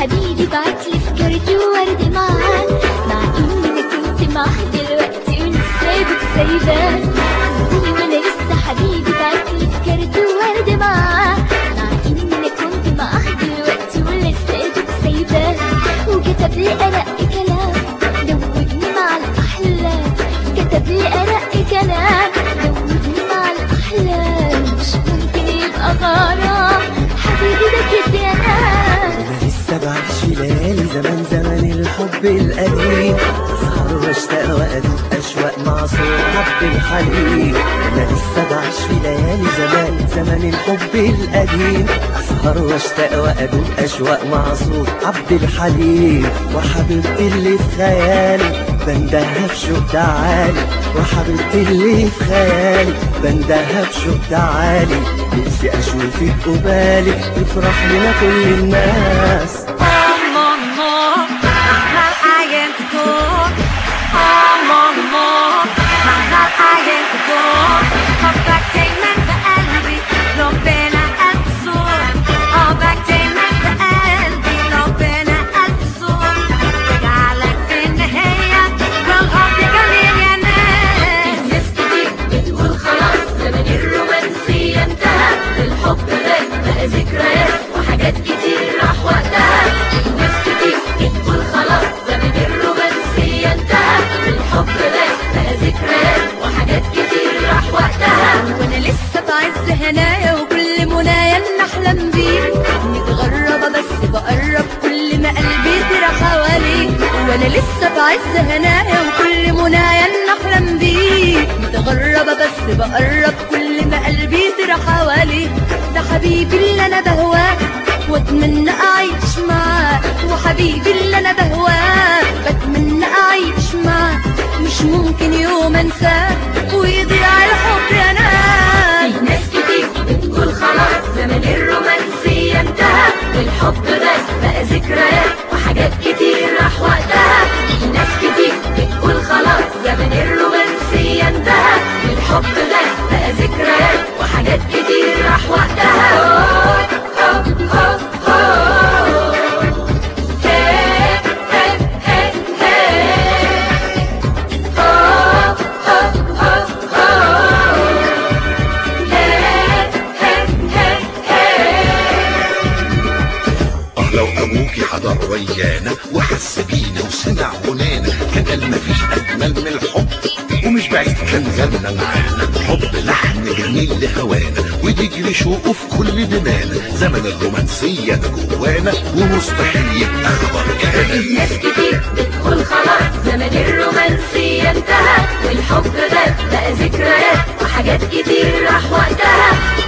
حبيبي بعتلي سكرت وورد معاك مع اني كنت معاه دلوقتي ونسيبك سايبان صدقني وانا لسه حبيبي بعتلي سكرت وورد معاك مع اني كنت معاه دلوقتي ولسه سايبان وكتب لي ارق كلام دوبني مع الاحلام كتب لي ارق كلام دوبني مع الاحلام مش ممكن يبقى غرام حبيبي ده كده يا ناس انا لسه بعيش في ليالي زمان زمان الحب القديم اسهر واشتاق وادوب اشواق مع صوت حب الحليب انا لسه بعيش في ليالي زمان زمان الحب القديم اسهر واشتاق وادوب اشواق مع صوت عبد الحليم وحبيبتي اللي في خيالي بندهها بشوق تعالي وحبيبتي اللي في خيالي بندهها بشوق تعالي نفسي اشوفك قبالك تفرح لنا كل الناس ناس كتير بتقول خلاص زمن الرومانسية انتهى الحب غاب بقى ذكريات وحاجات كتير راح وقتها ناس كتير بتقول خلاص زمن الرومانسية انتهى الحب غاب بقى ذكريات وحاجات كتير راح وقتها وانا لسه بعز هنايا وكل منايا ان احلم بيك متغربة بس بقرب كل ما قلبي ترى حواليك وانا لسه بعز هنايا وكل منايا ان احلم بيك متغربة بس بقرب كل ما قلبي ترى حواليك ده حبيبي اللي انا بهواه واتمنى اعيش معاه وحبيبي اللي انا بهواه بتمنى اعيش معاه مش ممكن يوم انساه ويضيع الحب يا ناس في ناس كتير بتقول خلاص زمن الرومانسية انتهى الحب غاب بقى ذكريات وحاجات كتير راح وقتها في ناس كتير بتقول خلاص زمن الرومانسية انتهى الحب غاب بقى ذكريات وحاجات كتير راح وقتها هو هو هو هي هي هي هي هو هو هو هو اه لو ابوكي حضر ويانا وحس بينا وسمع غنانا كان قال مفيش اجمل من الحب ومش بعيد كان غنى معانا حب لحن جميل لهوانا وتجري شوقه في كل دمانا زمن الرومانسية ده جوانا ومستحيل يبقى خبر كهنا ناس كتير بتقول خلاص زمن الرومانسية انتهى والحب غاب بقى ذكريات وحاجات كتير راح وقتها